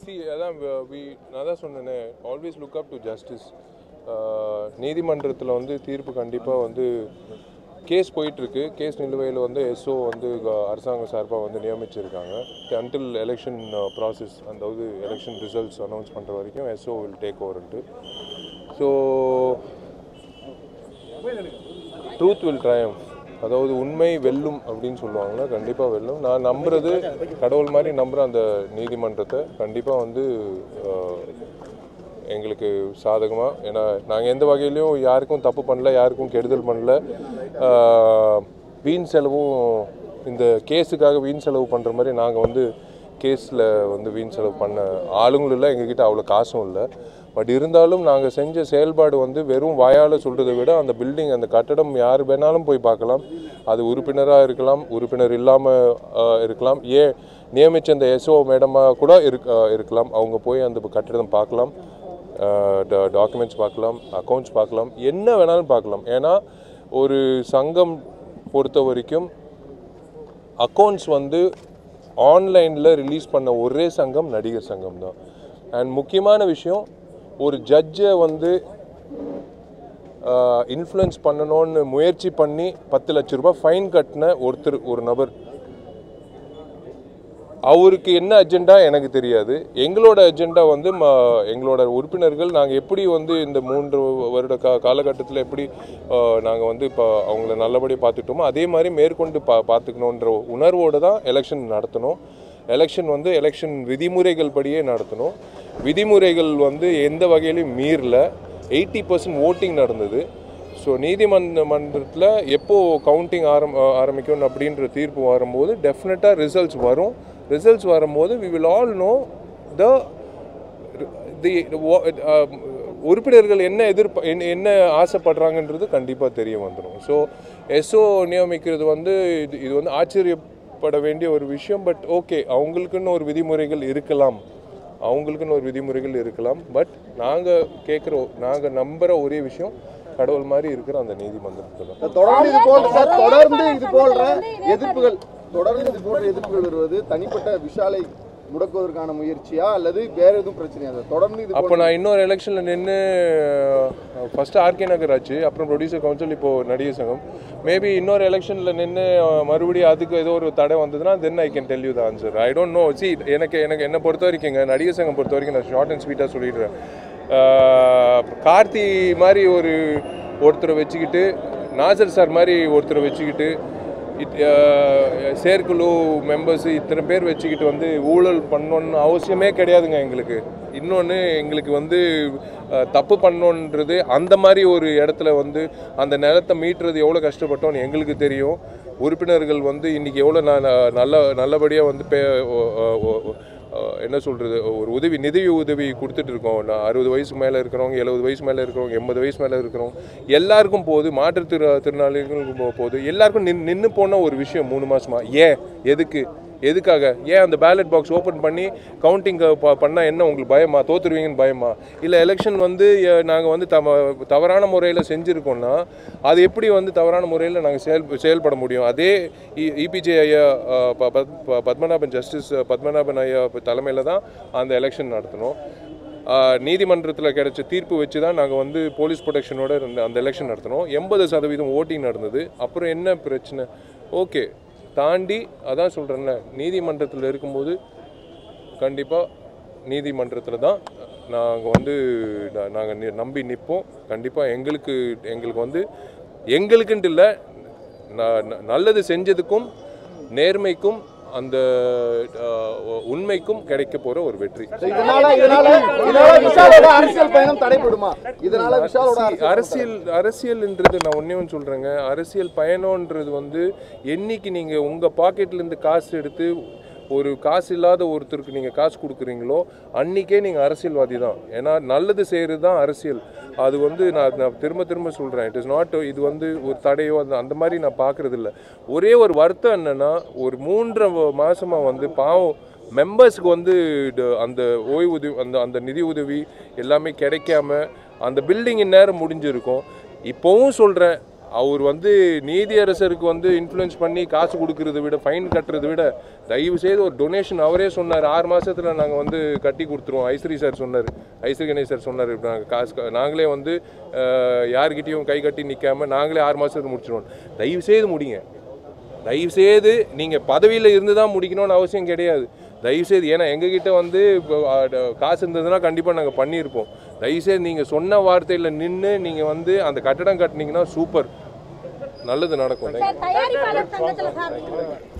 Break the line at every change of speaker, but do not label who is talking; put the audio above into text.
C அதான் we நான் தான் சொன்னேனே always look up to justice நீதிமன்றத்தில் வந்து தீர்ப்பு கண்டிப்பாக வந்து கேஸ் போயிட்டுருக்கு கேஸ் நிலுவையில் வந்து எஸ்ஓ வந்து க- அரசாங்க சார்பாக வந்து நியமிச்சிருக்காங்க அன்டில் எலெக்ஷன் ப்ராசஸ் அதாவது எலெக்ஷன் ரிசல்ட்ஸ் அனௌன்ஸ் பண்ணுற வரைக்கும் SO will take over and so truth will triumph அதாவது உண்மை வெல்லும் அப்படின்னு சொல்லுவாங்கன்னா கண்டிப்பாக வெல்லும் நான் நம்புறது கடவுள் மாதிரி நம்புகிற அந்த நீதிமன்றத்தை கண்டிப்பாக வந்து ஆஹ், எங்களுக்கு சாதகமாக ஏன்னா நாங்கள் எந்த வகையிலையும் யாருக்கும் தப்பு பண்ணல யாருக்கும் கெடுதல் பண்ணல ஆஹ், வீண் செலவும் இந்த கேஸுக்காக வீண் செலவு பண்ணுற மாதிரி நாங்கள் வந்து கேஸில் வந்து வீண் செலவு பண்ண ஆளுங்களும் இல்லை எங்ககிட்ட அவ்வளோ காசும் இல்லை பட் இருந்தாலும் நாங்கள் செஞ்ச செயல்பாடு வந்து வெறும் வாயால் சொல்கிறதை விட அந்த பில்டிங் அந்த கட்டடம் யார் வேணாலும் போய் பார்க்கலாம் அது உறுப்பினராக இருக்கலாம் உறுப்பினர் இல்லாமல் இருக்கலாம் ஏன் நியமித்த அந்த எஸ்ஓ மேடமாக கூட இருக் ஆஹ் இருக்கலாம் அவங்க போய் அந்த கட்டிடம் பார்க்கலாம் டாக்குமெண்ட்ஸ் பார்க்கலாம் அக்கௌண்ட்ஸ் பார்க்கலாம் என்ன வேணாலும் பார்க்கலாம் ஏன்னா ஒரு சங்கம் பொறுத்த வரைக்கும் அக்கௌண்ட்ஸ் வந்து ஆன்லைனில் ரிலீஸ் பண்ண ஒரே சங்கம் நடிகர் சங்கம் தான் அண்ட் முக்கியமான விஷயம் ஒரு ஜட்ஜை வந்து இன்ஃப்ளூயன்ஸ் பண்ணணும்னு முயற்சி பண்ணி பத்து லட்ச ரூபாய் ஃபைன் கட்டின ஒருத்தர் ஒரு நபர் அவருக்கு என்ன அஜெண்டா எனக்கு தெரியாது எங்களோட அஜெண்டா வந்து ம எங்களோட உறுப்பினர்கள் நாங்கள் எப்படி வந்து இந்த மூன்று வருட கா காலகட்டத்தில் எப்படி நாங்கள் வந்து இப்போ அவங்கள நல்லபடியாக பார்த்துட்டோமோ அதே மாதிரி மேற்கொண்டு பா பார்த்துக்கணுன்ற உணர்வோடு தான் எலெக்ஷன் நடத்தணும் எலெக்ஷன் வந்து எலெக்ஷன் விதிமுறைகள் படியே நடத்தணும் விதிமுறைகள் வந்து எந்த வகையிலையும் மீறல எயிட்டி பர்சன்ட் ஓட்டிங் நடந்தது ஸோ நீதிமன்ற மன்றத்தில் எப்போ கவுண்டிங் ஆரம் ஆரம்பிக்கும் அப்படின்ற தீர்ப்பு வரும்போது டெஃபினட்டாக ரிசல்ட்ஸ் வரும் ரிசல்ட்ஸ் வரும்போது we will all know the the உறுப்பினர்கள் என்ன எதிர்ப்ப என்ன- என்ன ஆசைப்படுறாங்கன்றது கண்டிப்பாக தெரிய வந்துடும் ஸோ எஸ்ஓ நியமிக்கிறது வந்து இது இது வந்து ஆச்சரியப்பட வேண்டிய ஒரு விஷயம் பட் ஓகே அவங்களுக்குன்னு ஒரு விதிமுறைகள் இருக்கலாம் அவங்களுக்குன்னு ஒரு விதிமுறைகள் இருக்கலாம் பட் நாங்கள் கேட்குற நாங்கள் நம்புகிற ஒரே விஷயம் கடவுள் மாதிரி இருக்கிற அந்த நீதிமன்றத்தில்
தொடர்ந்து இது போல் சார் தொடர்ந்து இது போன்ற எதிர்ப்புகள் தொடர்ந்து இது போன்ற எதிர்ப்புகள் வருவது தனிப்பட்ட விஷாலை முடக்குவதற்கான முயற்சியா அல்லது வேற எதுவும் பிரச்சனையா சார் தொடர்ந்து இது
அப்போ நான் இன்னொரு எலெக்ஷனில் நின்று ஃபஸ்ட்டு ஆர்கே நகர் ஆச்சு அப்புறம் ப்ரொடியூசர் கவுன்சில் இப்போது நடிகர் சங்கம் மேபி இன்னொரு எலெக்ஷனில் நின்று மறுபடியும் அதுக்கு ஏதோ ஒரு தடை வந்ததுன்னா then I can tell you the answer I don't know see எனக்கு எனக்கு என்னை பொறுத்த வரைக்குங்க நடிகர் சங்கம் பொறுத்த வரைக்கும் நான் ஷார்ட் அண்ட் ஸ்வீட்டாக சொல்லிடுறேன் ஆஹ், கார்த்தி மாதிரி ஒரு ஒருத்தரை வச்சுக்கிட்டு நாசர் சார் மாதிரி ஒருத்தரை வச்சுக்கிட்டு இத்- அஹ் செயற்குழு மெம்பர்ஸ் இத்தனை பேர் வச்சுக்கிட்டு வந்து ஊழல் பண்ணணும்னு அவசியமே கிடையாதுங்க எங்களுக்கு இன்னொன்று எங்களுக்கு வந்து அஹ், தப்பு பண்ணணுன்றது அந்த மாதிரி ஒரு இடத்துல வந்து அந்த நிலத்தை மீட்டுறது எவ்வளோ கஷ்டப்பட்டோம்னு எங்களுக்கு தெரியும் உறுப்பினர்கள் வந்து இன்றைக்கி எவ்வளோ ந- ந- நல்ல நல்லபடியாக வந்து பே ஓ- ஓ- ஓ- அஹ் என்ன சொல்கிறது ஒரு உதவி நிதி உதவி கொடுத்துட்டு இருக்கோம் நான் அறுபது வயசுக்கு மேலே இருக்கிறவங்க எழுபது வயசு மேலே இருக்கிறவங்க எண்பது வயசு மேலே இருக்கிறவங்க எல்லாருக்கும் போகுது மாற்றுத்திற திறனாளிகளுக்கும் போ- போகுது எல்லாருக்கும் நின் நின்று போன ஒரு விஷயம் மூணு மாசமா ஏன் எதுக்கு எதுக்காக ஏன் அந்த பேலட் பாக்ஸ் ஓப்பன் பண்ணி கவுண்டிங் பண்ணால் என்ன உங்களுக்கு பயமா தோத்துருவீங்கன்னு பயமா இல்லை எலெக்ஷன் வந்து நாங்கள் வந்து தவ தவறான முறையில் செஞ்சுருக்கோம்னா அது எப்படி வந்து தவறான முறையில் நாங்கள் செயல் செயல்பட முடியும் அதே இபிஜே ஐயா அஹ், ப- பத்- ப- பத்மநாபன் ஜஸ்டிஸ் பத்மநாபன் ஐயா தலைமையில் தான் அந்த எலெக்ஷன் நடத்தணும் நீதிமன்றத்தில் கிடைச்ச தீர்ப்பு வச்சு தான் நாங்கள் வந்து போலீஸ் ப்ரொடெக்ஷனோட இருந்த அந்த எலெக்ஷன் நடத்தினோம் எண்பது சதவீதம் ஓட்டிங் நடந்தது அப்புறம் என்ன பிரச்சனை ஓகே தாண்டி அதான் சொல்கிறேன்ல நீதிமன்றத்தில் இருக்கும்போது கண்டிப்பாக நீதிமன்றத்தில் தான் நாங்கள் வந்து நாங்கள் நம்பி நிற்போம் கண்டிப்பாக எங்களுக்கு எங்களுக்கு வந்து எங்களுக்குன்ட்டு இல்லை ந- ந- நல்லது செஞ்சதுக்கும் நேர்மைக்கும் அந்த அஹ், உண்மைக்கும் கிடைக்க போகிற ஒரு வெற்றி
இதனால இதனால இதனால விஷாலோட அரசியல் பயணம் தடைபடுமா இதனால விஷாலோட
See, அரசியல் அரசியல்ன்றது நான் ஒன்றே ஒன்று சொல்கிறேங்க அரசியல் பயணம்ன்றது வந்து என்னைக்கு நீங்கள் உங்கள் பாக்கெட்லேருந்து காசு எடுத்து ஒரு காசு இல்லாத ஒருத்தருக்கு நீங்கள் காசு கொடுக்குறீங்களோ அன்றைக்கே நீங்கள் அரசியல்வாதி தான் ஏன்னா நல்லது செய்கிறது தான் அரசியல் அது வந்து நான் நான் திரும்ப திரும்ப சொல்கிறேன் இட் இஸ் நாட் இது வந்து ஒரு தடையோ அந்த அந்த மாதிரி நான் பார்க்குறது இல்ல ஒரே ஒரு வருத்தம் என்னென்னா ஒரு மூன்றரை மாதமாக வந்து பாவம் மெம்பர்ஸ்க்கு வந்து ட- அந்த ஓய்வூதியம் அந்த அந்த நிதி உதவி எல்லாமே கிடைக்காம அந்த பில்டிங் இந்நேரம் முடிஞ்சிருக்கும் இப்போவும் சொல்கிறேன் அவர் வந்து நீதியரசருக்கு வந்து இன்ஃப்ளூயன்ஸ் பண்ணி காசு கொடுக்கறத விட ஃபைன் கட்டுறதை விட தயவு செய்து ஒரு டொனேஷன் அவரே சொன்னார் ஆறு மாசத்துல நாங்கள் வந்து கட்டி கொடுத்துருவோம் ஐஸ்வரி சார் சொன்னார் ஐஸ்வரி கணேஷ் சார் சொன்னார் நாங்கள் காசு க- நாங்களே வந்து அஹ், யார்கிட்டயும் கை கட்டி நிற்காம நாங்களே ஆறு மாசத்துல முடிச்சிருவோம் தயவு செய்து முடிங்க தயவு செய்து நீங்கள் பதவியில் இருந்து தான் முடிக்கணும்னு அவசியம் கிடையாது தயவு செய்து ஏன்னா எங்ககிட்ட வந்து இப்போ, அஹ், காசு இருந்ததுன்னா கண்டிப்பாக நாங்கள் பண்ணியிருப்போம் தயவு செய்து நீங்கள் சொன்ன வார்த்தையில் நின்று நீங்கள் வந்து அந்த கட்டடம் கட்டினீங்கன்னா சூப்பர் நல்லது நடக்கும்
சார் தயாரிப்பாளர் சங்கத்துல சார்